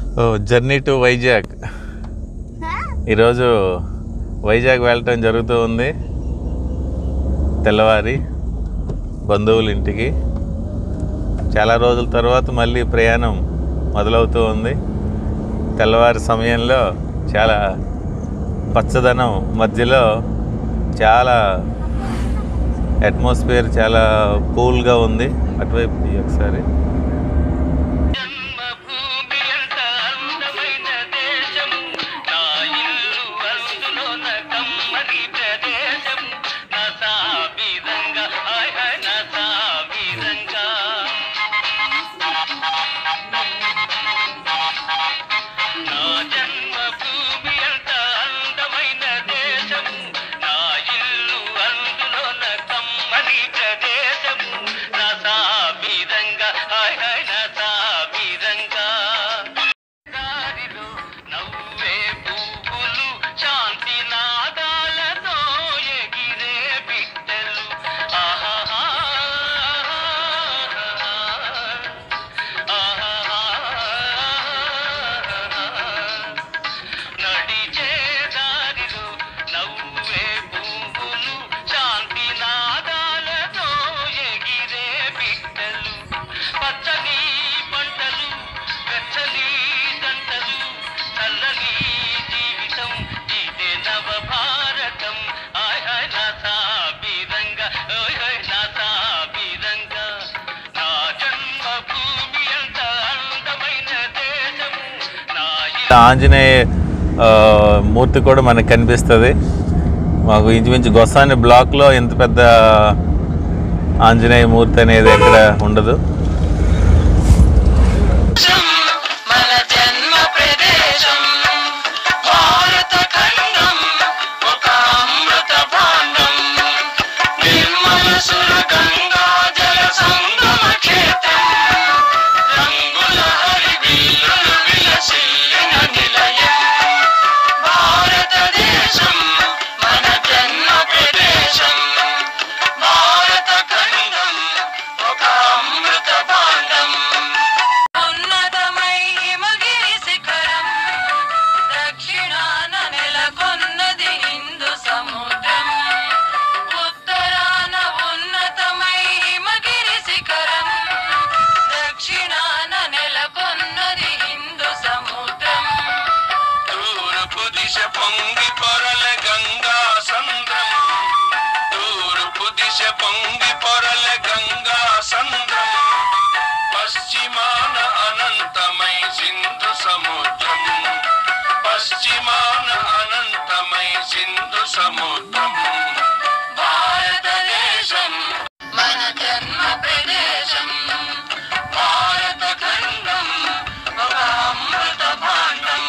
Oh journey to Vizag ఈరోజు వైజాగ్ వెళ్ళటం జరుగుతూ ఉంది తెల్లవారి బంధువుల ఇంటికి చాలా రోజుల తర్వాత మళ్ళీ ప్రయాణం మొదలవుతూ ఉంది తెల్లవారి సమయంలో చాలా పచ్చదనం మధ్యలో చాలా అట్మాస్ఫియర్ చాలా కూల్గా ఉంది అటువైపు తీయి ఒకసారి జన్మభూమి ఎంత అందమైన దేశము నా ఇల్లు అందులోన కమ్మని ప్రదేశము నా సాబిరంగా హాయ్ హాయ్ నా సాబిరంగా నా జన్మభూమి ఎంత అందమైన దేశము నా ఇల్లు అందులోన కమ్మని ప్రదేశము నా సాబిరంగా హాయ్ హాయ్ నా సాబిరంగా దారిలో నవ్వే పువ్వులు శాంతి నాదాలతో ఎగిరే బిడ్డలు ఆహాహా నడిచే దారిలో నవ్వే పువ్వులు శాంతి నాదాలతో ఎగిరే బిడ్డలు పచ్చని పంటలు వెచ్చని జంటలు చల్లని జీవితం ఇదే నవ భారతం ఆయ్ హాయ్ నా సాబిరంగా ఓయ్ హాయ్ నా సాబిరంగా నా జన్మభూమి ఎంత అందమైన దేశము నా ఇల్లు ఆంజనేయ ఆ, మూర్తి కూడా మనకు కనిపిస్తుంది మాకు ఇంచుమించు గొసాని బ్లాక్లో ఇంత పెద్ద ఆంజనేయ మూర్తి అనేది ఎక్కడ ఉండదు మన జన్మ ప్రదేశం భారత ఖండం ఒక అమృత భాండం నిర్మల సుర గంగా జల సంగమ క్షేత్రం రంగుల హరివిల్లులు విలసిల్లిన నిలయం భారతదేశం మన జన్మ ప్రదేశం భారత ఖండం ఒక అమృత భాండం ఉన్నతమై హిమగిరి శిఖరం దక్షిణాన నెలకొన్నది హిందూ సముద్రం ఉత్తరాన ఉన్నతమై హిమగిరి శిఖరం దక్షిణాన నెలకొన్నది హిందూ సముద్రం తూర్పు దిశ పొంగి పొరల గంగా సంద్రం తూర్పు దిశ పొంగి పొరల గంగా సంద్రం పశ్చిమాన అనంతమై సింధు సముద్రం పశ్చిమాన అనంతమై సింధు సముద్రం భారతదేశం మన జన్మ ప్రదేశం భారత ఖండం ఒక అమృత భాండం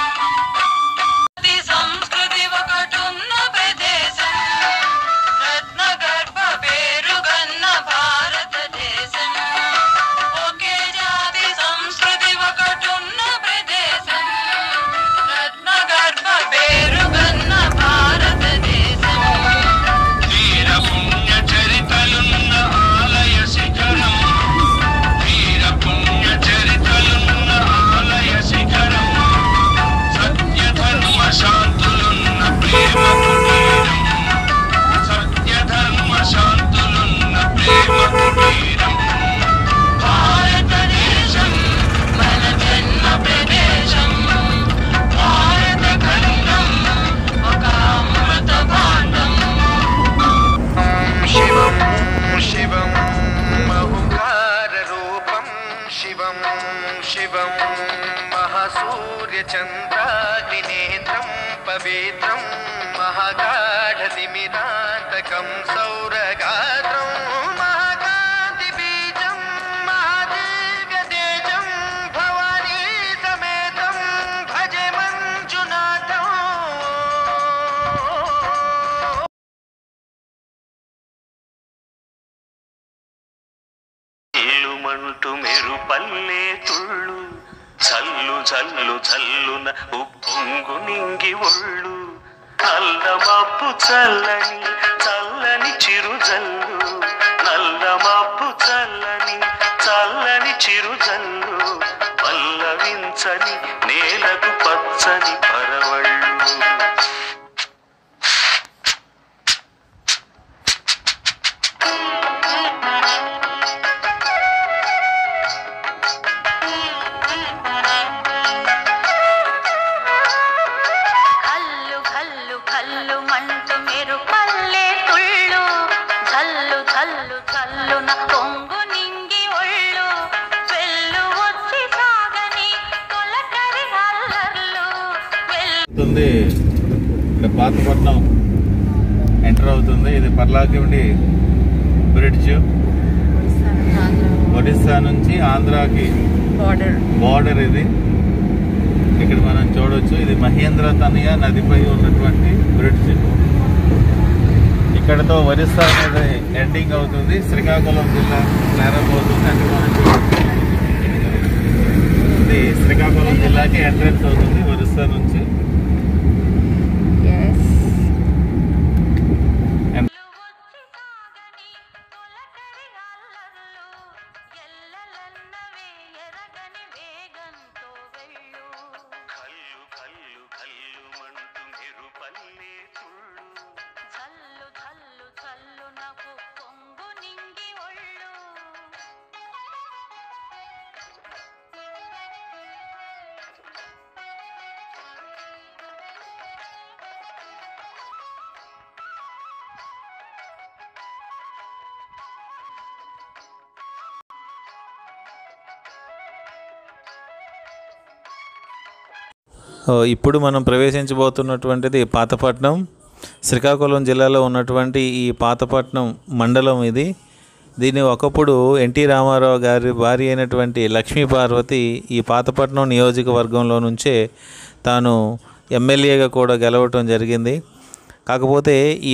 సంస్కృతి ఒకటున్న ప్రదేశం రత్న గర్భ పేరుగన్న భారతదేశం ఒకే జాతి సంస్కృతి ఒకటున్న ప్రదేశం రత్న గర్భ పేరుగన్న భారతదేశం వీర పుణ్య చరితలున్న ఆలయ శిఖరం వీర పుణ్య చరితలున్న ఆలయ శిఖరం సత్య ధర్మ శాంతులున్న ప్రేమ కుటీరం సత్య ధర్మ శాంతులున్న ప్రేమ కుటీరం భారతదేశం మన జన్మ ప్రదేశం భారత ఖండం ఒక అమృత భాండం శివం శివం మహుకారూపం శివం శివం మహాసూర్యచంద్రాగ్నినేత్రం పవిత్రం మహాగాఢతిమిరాంతకం సౌరగాత్రం మహాకాంతిబీజం మహాదీర్ఘతేజం భవానీ సమేతం భజే మంజునాథం ఇల్లుమంటూ మెరుపల్లే తుళ్ళు చల్లు చల్లు చల్లున ఉప్పొంగు నింగి ఒళ్ళు నల్ల మబ్బు చల్లని చల్లని చిరుజల్లు నల్ల మబ్బు చల్లని చల్లని చిరుజల్లు పల్లవించ పంచని నేలకు పచ్చని పరవళ్ళు కల్లు కల్లు కల్లు మంటు మెరు పల్లె తుళ్ళు చల్లు చల్లు చల్లున పొంగు నింగి ఒళ్ళు వెళ్ళు వచ్చి సాగని తొలకరి అల్లర్లు వెళ్ళు అవుతుంది ఇక్కడ పాతపట్నం ఎంటర్ అవుతుంది ఇది పర్లాకిండి బ్రిడ్జ్ ఒడిస్సా నుంచి ఆంధ్రాకి బార్డర్ బార్డర్ ఇది ఇక్కడ మనం చూడొచ్చు ఇది మహేంద్ర తనయ నదిపై ఉన్నటువంటి బ్రిడ్జ్ ఇక్కడతో ఒరిస్సా అనేది ఎండింగ్ అవుతుంది శ్రీకాకుళం జిల్లా ప్రారంభమవుతుంది అంటే మనం చూడొచ్చు ఇది శ్రీకాకుళం జిల్లాకి ఎంట్రన్స్ అవుతుంది ఒరిస్సా నుంచి ఎస్ వచ్చి సాగని తొలకరి అల్లర్లు ఎల్లలన్నవే ఎరగని వేగంతో వెళ్ళు కల్లు కల్లు కల్లు మంటు మెరుపల్లే తుళ్ళు చల్లు చల్లు చల్లు నాకు పొంగు నింగి ఒళ్ళు ఓ, ఇప్పుడు మనం ప్రవేశించబోతున్నటువంటిది పాతపట్నం శ్రీకాకుళం జిల్లాలో ఉన్నటువంటి ఈ పాతపట్నం మండలం ఇది దీన్ని ఒకప్పుడు ఎన్టీ రామారావు గారి భార్య అయినటువంటి లక్ష్మీ పార్వతి ఈ పాతపట్నం నియోజకవర్గంలో నుంచే తాను ఎమ్మెల్యేగా కూడా గెలవటం జరిగింది కాకపోతే ఈ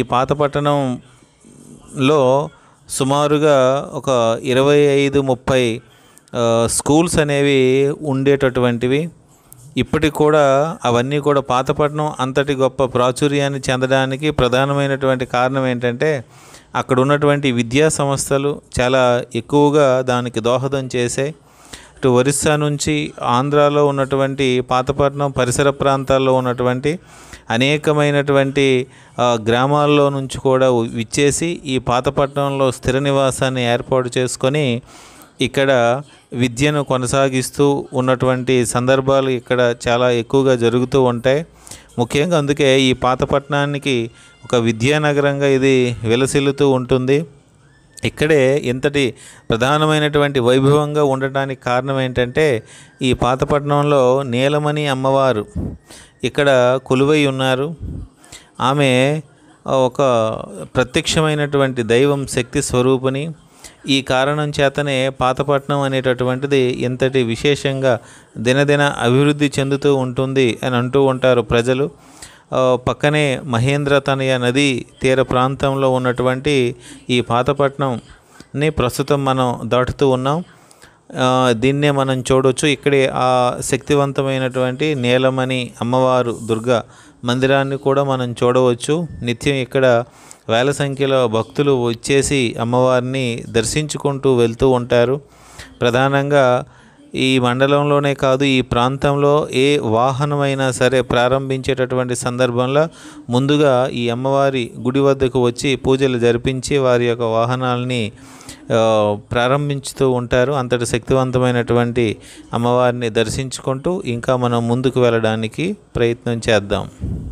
పాతపట్టణంలో సుమారుగా ఒక ఇరవై ఐదు ముప్పై ఆ, స్కూల్స్ అనేవి ఉండేటటువంటివి ఇప్పటికి కూడా అవన్నీ కూడా పాతపట్నం అంతటి గొప్ప ప్రాచుర్యాన్ని చెందడానికి ప్రధానమైనటువంటి కారణం ఏంటంటే అక్కడ ఉన్నటువంటి విద్యా సంస్థలు చాలా ఎక్కువగా దానికి దోహదం చేశాయి ఇటు ఒరిస్సా నుంచి ఆంధ్రాలో ఉన్నటువంటి పాతపట్నం పరిసర ప్రాంతాల్లో ఉన్నటువంటి అనేకమైనటువంటి ఆ, గ్రామాల్లో నుంచి కూడా విచ్చేసి ఈ పాతపట్నంలో స్థిర నివాసాన్ని ఏర్పాటు చేసుకొని ఇక్కడ విద్యను కొనసాగిస్తూ ఉన్నటువంటి సందర్భాలు ఇక్కడ చాలా ఎక్కువగా జరుగుతూ ఉంటాయి ముఖ్యంగా అందుకే ఈ పాతపట్నానికి ఒక విద్యానగరంగా ఇది విలసిల్లుతూ ఉంటుంది ఇక్కడే ఇంతటి ప్రధానమైనటువంటి వైభవంగా ఉండటానికి కారణం ఏంటంటే ఈ పాతపట్నంలో నీలమణి అమ్మవారు ఇక్కడ కొలువై ఉన్నారు ఆమె ఒక ప్రత్యక్షమైనటువంటి దైవం శక్తి స్వరూపిణి ఈ కారణం చేతనే పాతపట్నం అనేటటువంటిది ఇంతటి విశేషంగా దినదిన అభివృద్ధి చెందుతూ ఉంటుంది అని అంటూ ఉంటారు ప్రజలు ఆ, పక్కనే మహేంద్ర తనయ నది తీర ప్రాంతంలో ఉన్నటువంటి ఈ పాతపట్నంని ప్రస్తుతం మనం దాటుతూ ఉన్నాం ఆ, దీన్నే మనం చూడొచ్చు ఇక్కడే ఆ శక్తివంతమైనటువంటి నీలమణి అమ్మవారు దుర్గా మందిరాన్ని కూడా మనం చూడవచ్చు నిత్యం ఇక్కడ వేల సంఖ్యలో భక్తులు వచ్చేసి అమ్మవారిని దర్శించుకుంటూ వెళ్తూ ఉంటారు ప్రధానంగా ఈ మండలంలోనే కాదు ఈ ప్రాంతంలో ఏ వాహనమైనా సరే ప్రారంభించేటటువంటి సందర్భంలో ముందుగా ఈ అమ్మవారి గుడి వద్దకు వచ్చి పూజలు జరిపించి వారి యొక్క వాహనాలని ఆ, ప్రారంభించుతూ ఉంటారు అంతటి శక్తివంతమైనటువంటి అమ్మవారిని దర్శించుకుంటూ ఇంకా మనం ముందుకు వెళ్ళడానికి ప్రయత్నం చేద్దాం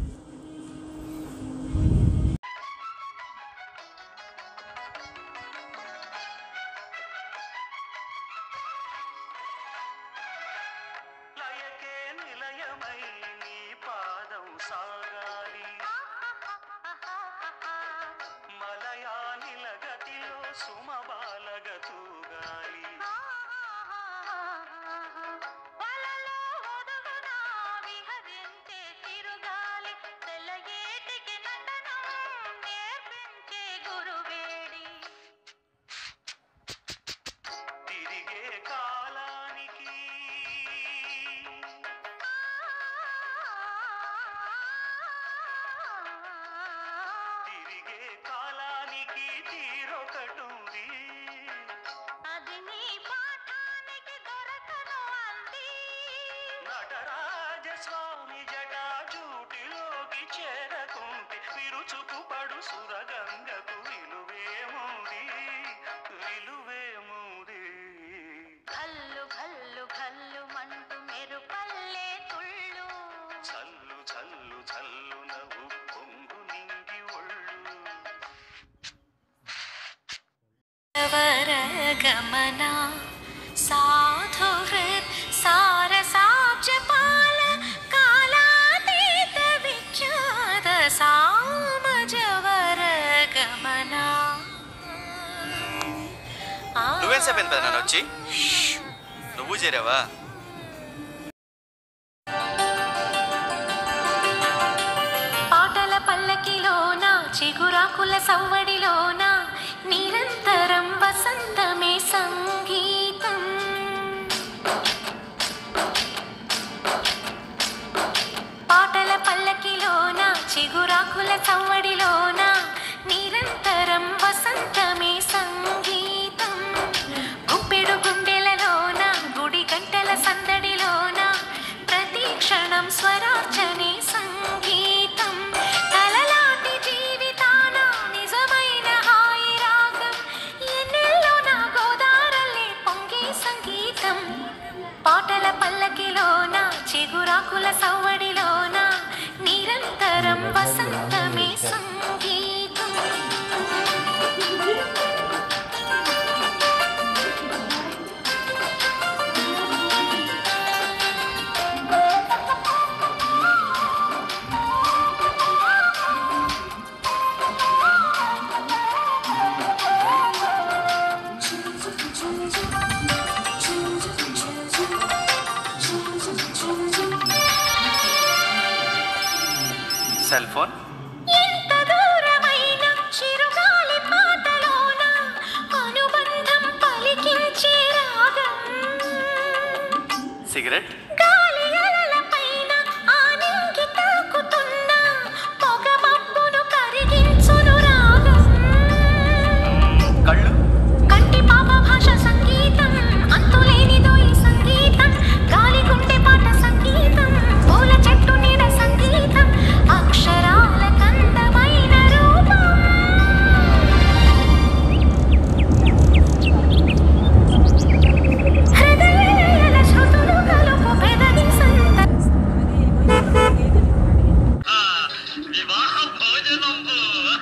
లయకే నిలయమై నీ పాదం సాగాలి మలయానిల గతిలో సుమబాలగ తూగాలి వలలో ఒదుగునా విహరించే తిరుగాలి నటరాజస్వామి జటాజూటిలోకి చేరకుంటే విరుచుకుపడు సురగంగకు విలువేముంది విలువేముంది కల్లు కల్లు కల్లు మంటూ మెరుపల్లే తుళ్ళు చల్లు చల్లు చల్లున ఉప్పొంగు నింగి ఒళ్ళు వరగమన సాధుహృత్ సారసాబ్జపాల కాలాతీత విఖ్యాత సామజ వరగమన నువ్వేం సేపు పెద్ద వచ్చి నువ్వు చేరావా పాటల పల్లకిలోన చిగురాకుల సవ్వడిలోన నిరంతరం వసంతమే సంగీతం పాటల పల్లకిలోన చిగురాకుల సవ్వడిలోన నిరంతరం వసంతమే సంగీతం గుప్పెడు గుండెలలోన గుడి గంటల సందడిలోన ప్రతి క్షణం స్వరార్చనే సంగీతం కలలాంటి జీవితాన నిజమైన హాయి రాగం ఎన్నెల్లో నా గోదారల్లే పొంగే సంగీతం పాటల పల్లకిలోన చిగురాకుల సవ్వడిలోన నిరంతరం వసంతమే సంగీతం సెల్ ఫోన్ ఎంత దూరమైన చిరుగాలి పాటలోన అనుబంధం పలికించే రాగం సిగరెట్ గాలి అలలపైన ఆనింగి తాకుతున్న పొగ మబ్బును కరిగించును రాగం కళ్ళు కంటి పాప భాష సంగీతం అంతులేనిదో ఈ సంగీతం గాలి గుండె పాట సంగీతం పూల చెట్టు నీడ సంగీతం అక్షరాల కందమైన రూపం హృదయాల శృతులు కలుపు పెదవి సంత వివాహ భోజనంబు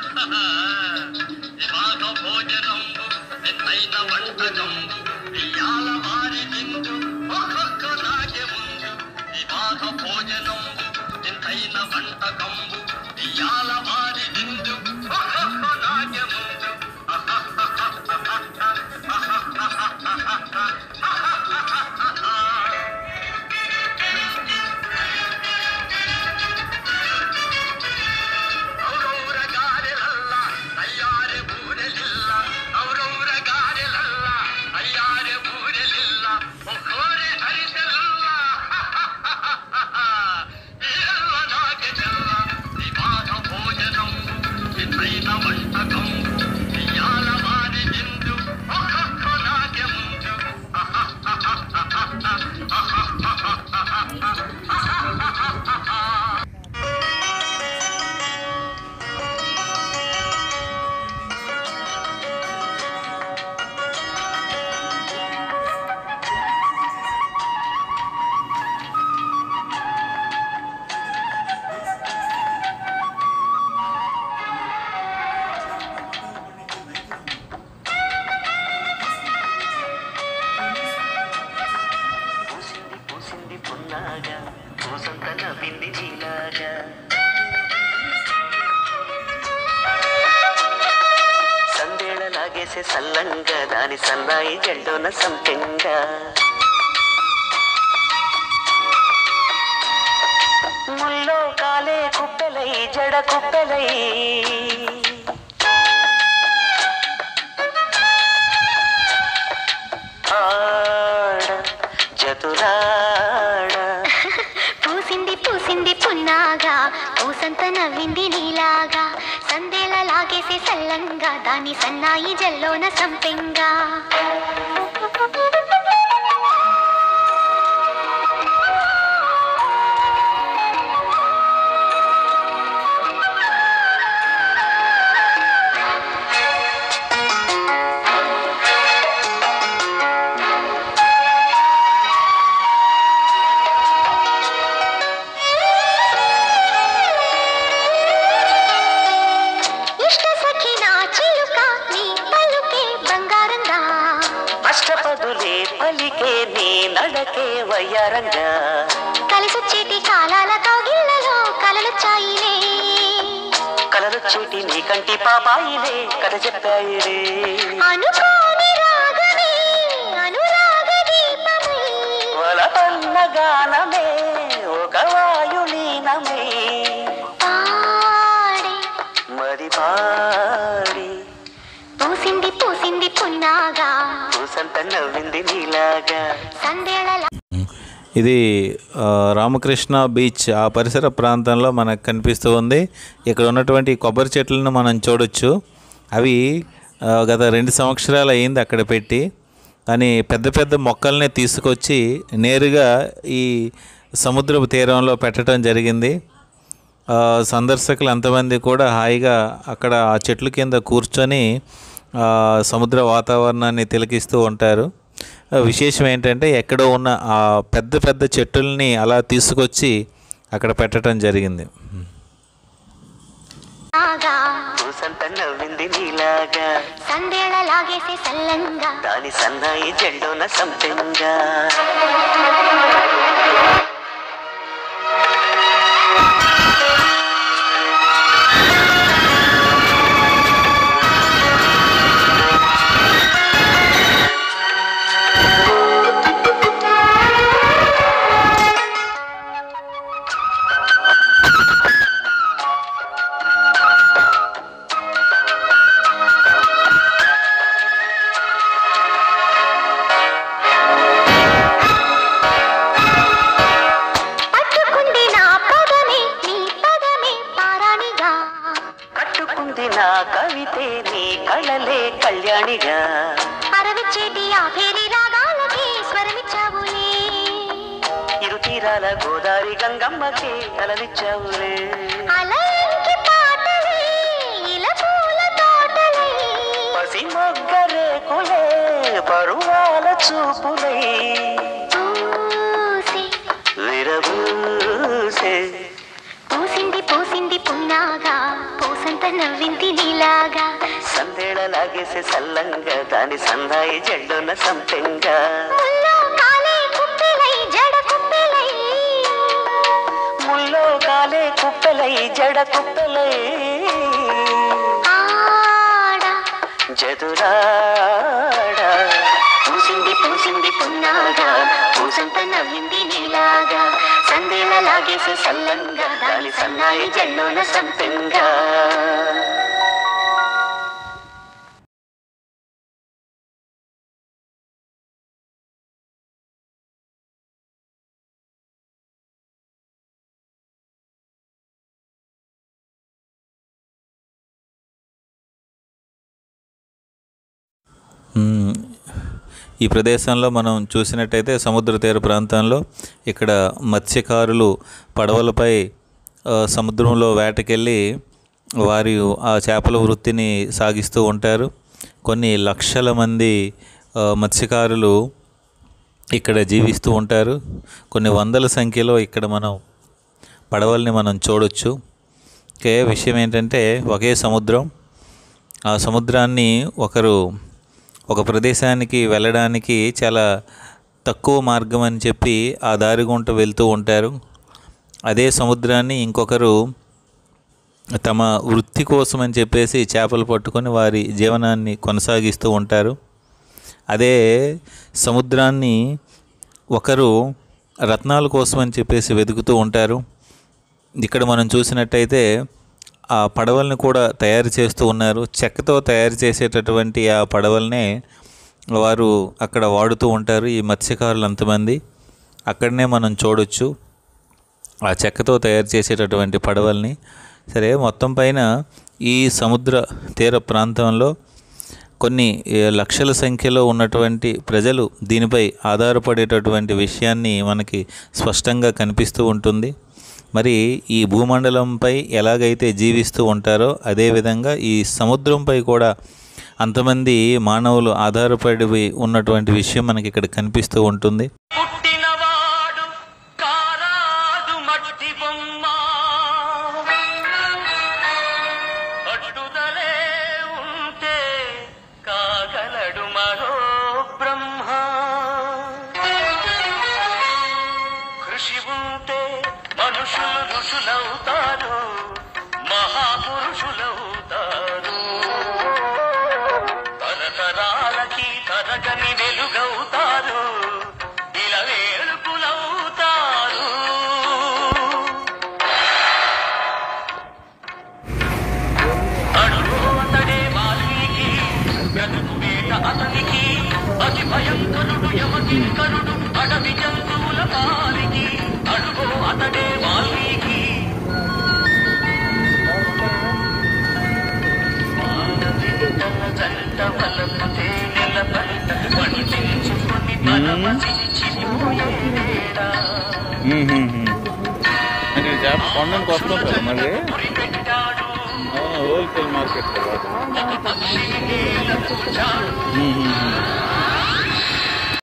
వివాహ భోజనంబు ఎన్నైన వంటకంబు ఇయ్యాల వారి విందు ఒక్కొక్క నాకే ముందు వివాహ భోజనంబు ఎంతైన వంటకంబు ఇయ్యాల వారి విందు ఒక్కొక్క నాకే ముందు ಔರೌರ ಗಾರೆಲಲ್ಲ ಅಯ್ಯಾರೆ ಊರಲಿಲ್ಲ ಔರೌರ ಗಾರೆಲಲ್ಲ ಅಯ್ಯಾರೆ ಊರಲಿಲ್ಲ ಒಕ್ಕೋರೆ ಹರಿಸಲಲ್ಲ ಎಲ್ಲ ನಾಗೆ ಚೆಲ್ಲ ವಿವಾಹ ಭೋಜನಂ ವಿತೈನ వంటకం ఇయ్యాల వారి జిందు ఒక్కొక్క నాకే ముందు పూసింది పూసింది పున్నాగా పూసంత నవ్వింది నీలాగా సందేళ లాగేసే సల్లంగా దాని సన్నాయి జెండోన సంపెంగా ముల్లో కాలే కుప్పెలై జడ కుప్పెలై ఆడ జతులాడ పూసింది పూసింది పున్నాగా పూసంత నవ్వింది నీలాగా సందేల లాగేసే సల్లంగా దాని సన్నాయి జల్లోన సంపెంగా వయ్యారంగా కలిసొచ్చేటి కాలాల కౌగిళ్ళలో కలలొచ్చాయిలే కలలొచ్చేటి నీ కంటి పాపాయిలే కథ చెప్పాయిలే అనుకోని రాగమే అనురాగ దీపమై వలపన్న గానమే ఒక వాయులీనమే పాడే మరి పాడి పూసింది పూసింది పున్నాగా పూసంత నవ్వింది నీలాగా సందేళల ఇది ఆ, రామకృష్ణ బీచ్ ఆ పరిసర ప్రాంతంలో మనకు కనిపిస్తూ ఉంది ఇక్కడ ఉన్నటువంటి కొబ్బరి చెట్లను మనం చూడొచ్చు అవి ఆ, గత రెండు సంవత్సరాలు అయింది అక్కడ పెట్టి కానీ పెద్ద పెద్ద మొక్కల్ని తీసుకొచ్చి నేరుగా ఈ సముద్రపు తీరంలో పెట్టడం జరిగింది ఆ, సందర్శకులు ఎంతమంది కూడా హాయిగా అక్కడ ఆ చెట్ల కింద కూర్చొని ఆ, సముద్ర వాతావరణాన్ని తిలకిస్తూ ఉంటారు ఆ, విశేషం ఏంటంటే ఎక్కడో ఉన్న ఆ పెద్ద పెద్ద చెట్టుల్ని అలా తీసుకొచ్చి అక్కడ పెట్టడం జరిగింది ఆగా పూసంత నవ్వింది నీలాగా సందేళ లాగేసే సల్లంగా దాని సన్నాయి జెండోన సంపెంగా పట్టుకుంది నా పదమే నీ పదమే పారాణిగా కట్టుకుంది నా కవితే నీ కళలే కళ్యాణిగా అరవిచ్చేటి ఆ పేరి రాగాలకి స్వరమిచ్చావులే ఇరు తీరాల గోదావరి గంగమ్మకి అలలిచ్చావులే అలయంకి పాటలే ఇలా పూల తోటలే పసి మొగ్గ రేకులే పరువాల చూపులై పూసి విరబూసే పూసింది పూసింది పున్నాగా పూసంత నవ్వింది నీలాగా సందేళ లాగేసే సల్లంగా దాని సన్నాయి జెండోన సంపెంగా ముల్లో కాలే కుప్పెలై జడ కుప్పెలై ముల్లో కాలే కుప్పెలై జడ కుప్పెలై ఆడ జదురాడా పూసింది పూసింది పున్నాగా పూసంత నవ్వింది నీలాగా సందేళ లాగేసే సల్లంగా దాని సన్నాయి జెండోన సంపెంగా మ్మ్. ఈ ప్రదేశంలో మనం చూసినట్టయితే సముద్ర తీర ప్రాంతంలో ఇక్కడ మత్స్యకారులు పడవలపై ఆ, సముద్రంలో వేటకెళ్ళి వారి ఆ చేపల వృత్తిని సాగిస్తూ ఉంటారు కొన్ని లక్షల మంది ఆ, మత్స్యకారులు ఇక్కడ జీవిస్తూ ఉంటారు కొన్ని వందల సంఖ్యలో ఇక్కడ మనం పడవల్ని మనం చూడొచ్చు ఒకే విషయం ఏంటంటే ఒకే సముద్రం ఆ సముద్రాన్ని ఒకరు ఒక ప్రదేశానికి వెళ్ళడానికి చాలా తక్కువ మార్గం అని చెప్పి ఆ దారి గుంట వెళ్తూ ఉంటారు అదే సముద్రాన్ని ఇంకొకరు తమ వృత్తి కోసం అని చెప్పేసి చేపలు పట్టుకొని వారి జీవనాన్ని కొనసాగిస్తూ ఉంటారు అదే సముద్రాన్ని ఒకరు రత్నాల కోసం అని చెప్పేసి వెతుకుతూ ఉంటారు ఇక్కడ మనం చూసినట్టయితే ఆ పడవల్ని కూడా తయారు చేస్తూ ఉన్నారు చెక్కతో తయారు చేసేటటువంటి ఆ పడవల్నే వారు అక్కడ వాడుతూ ఉంటారు ఈ మత్స్యకారులు అంతమంది అక్కడనే మనం చూడొచ్చు ఆ చెక్కతో తయారు చేసేటటువంటి పడవల్ని సరే మొత్తం పైన ఈ సముద్ర తీర ప్రాంతంలో కొన్ని ఏ, లక్షల సంఖ్యలో ఉన్నటువంటి ప్రజలు దీనిపై ఆధారపడేటటువంటి విషయాన్ని మనకి స్పష్టంగా కనిపిస్తూ ఉంటుంది మరి ఈ భూమండలంపై ఎలాగైతే జీవిస్తూ ఉంటారో అదేవిధంగా ఈ సముద్రంపై కూడా అంతమంది మానవులు ఆధారపడి ఉన్నటువంటి విషయం మనకి ఇక్కడ కనిపిస్తూ ఉంటుంది పుట్టినవాడు కారాదు మట్టి బొమ్మ పట్టుదలే ఉంటే కాగలడు మరో బ్రహ్మ ఉంటే మనుషులు ఋషులవుతారు మహాపురుషులవుతారు తరతరాలకి తరగని వెలుగవుతారు ఇలా వేడుకులవుతారు అడుగు అతడే వాల్మీకి బ్రతుకు వేట అతనికి అతి భయంకరుడు యమకింకరుడు అడవి జంతువుల పాలికి అడుగు అతడే వాల్మీకి మానవింతల జంట వలపు తేనెల పంట వండించుకొని పరవశించిపోయే వేళ. అంటే చేప కొండనికి వస్తుంటారు మరి పురిపెట్టాడు హోల్సేల్ మార్కెట్ కదా ఒక పక్షి నేల కూర్చాడు మ్మ్, మ్మ్, మ్మ్.